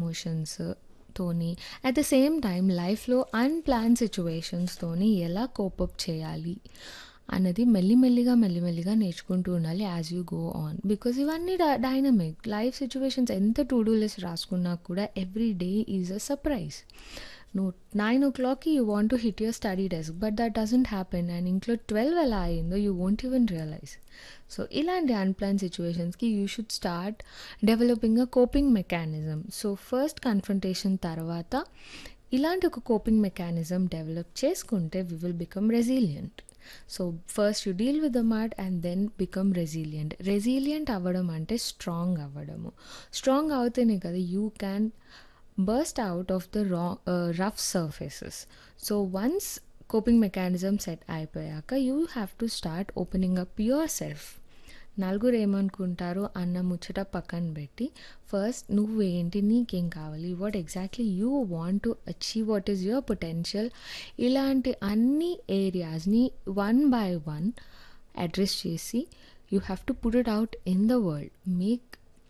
Emotions తోని at the same time లైఫ్లో unplanned సిట్యుయేషన్స్‌తోని ఎలా కోపప్ చేయాలి అన్నది మెల్లిమెల్లిగా, మెల్లిమెల్లిగా నేర్చుకుంటూ ఉండాలి as you go on. Because ఇవన్నీ డ డైనమిక్. లైఫ్ సిట్యుయేషన్స్ ఎంత టు డూ లిస్ట్ రాసుకున్నా కూడా every day is a surprise. నువ్వు 9:00కి you want to hit your study desk but that doesn't happen and ఇంట్లో 12 ఎలా అయిందో you won't even realise. So ఇలాంటి అన్‌ప్లాన్ సిట్యుయేషన్స్‌కి you should start developing a coping mechanism. So first confrontation తర్వాత ఇలాంటి ఒక కోపింగ్ మెకానిజం డెవలప్ చేసుకుంటే we will become resilient. So first you deal with the mud and then become resilient. Resilient అవ్వడం అంటే strong అవ్వడము. Strong అవుతేనే కదా you can burst out of the raw ah, rough surfaces. So once coping mechanism set అయిపోయాక you have to start opening up your self. నలుగురు ఏమనుకుంటారో అన్న ముచ్చట పక్కన పెట్టి ఫస్ట్ నువ్వేంటి? నీకేం కావాలి? What exactly you want to achieve? What is your potential? ఇలాంటి అన్ని ఏరియాస్‌ని వన్ బై వన్ అడ్రెస్ చేసి you have to put it out in the world. Make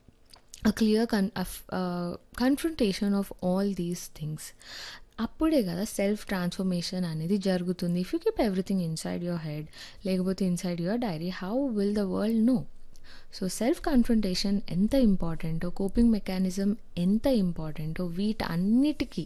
a clear con of ah, confrontation of all these things. అప్పుడే కదా self transformation అనేది జరుగుతుంది. If you keep everything inside your head లేకపోతే inside your diary how will the world know? So self confrontation ఎంత ఇంపార్టెంటో, coping mechanism ఎంత ఇంపార్టెంటో వీటన్నిటికి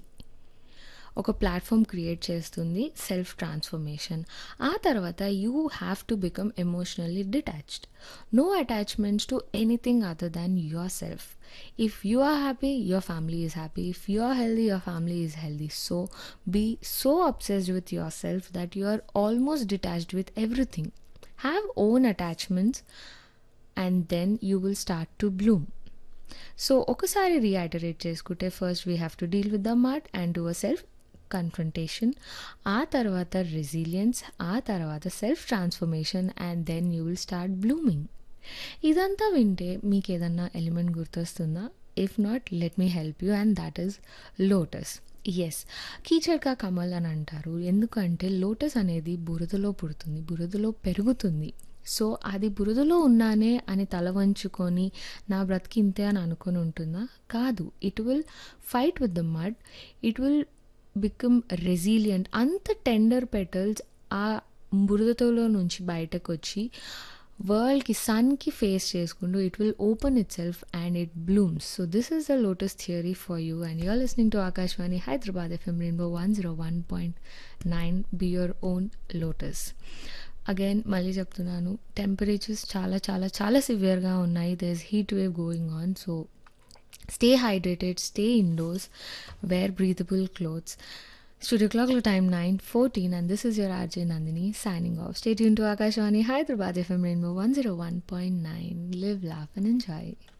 ఒక ప్లాట్‌ఫార్మ్ క్రియేట్ చేస్తుంది సెల్ఫ్ ట్రాన్స్‌ఫర్మేషన్. ఆ తర్వాత you have to become emotionally detached. No attachments to anything other than your self. If you are happy your family is happy. If you are healthy your family is healthy. So be so obsessed with your self that you are almost detached with everything. Have own attachments and then you will start to bloom. So ఒకసారి reiterate చేసుకుంటే first we have to deal with the mud and do a self confrontation. ఆ తర్వాత resilience. ఆ తర్వాత self transformation and then you will start blooming. ఇదంతా వింటే మీకేదన్నా element గుర్తొస్తుందా? If not let me help you and that is lotus. Yes. కీచడ్ కా కమల్ అని అంటారు. ఎందుకంటే లోటస్ అనేది బురదలో పుడుతుంది. బురదలో పెరుగుతుంది. సో అది బురదలో ఉన్నానే అని తల వంచుకొని నా బ్రతుకు ఇంతే అని అనుకోని ఉంటుందా? కాదు. It will fight with the mud. It will become resilient. అంత టెండర్ పెటల్స్ ఆ బురదలో నుంచి బయటకొచ్చి వరల్డ్‌కి సన్‌కి ఫేస్ చేసుకుంటూ it will open itself and it blooms. So this is the lotus theory for you and you are listening to Akashvani Hyderabad FM Rainbow 101.9 be your own lotus. Again మళ్ళీ చెప్తున్నాను. టెంపరేచర్స్ చాలా చాలా చాలా సివియర్‌గా ఉన్నాయి. There is heat wave going on. So stay hydrated. Stay indoors. Wear breathable clothes. Studio క్లాక్‌లో time 9:14 and this is your RJ Nandini signing off. Stay tune to Akashvani Hyderabad FM Rainbow 101.9 live laugh and enjoy.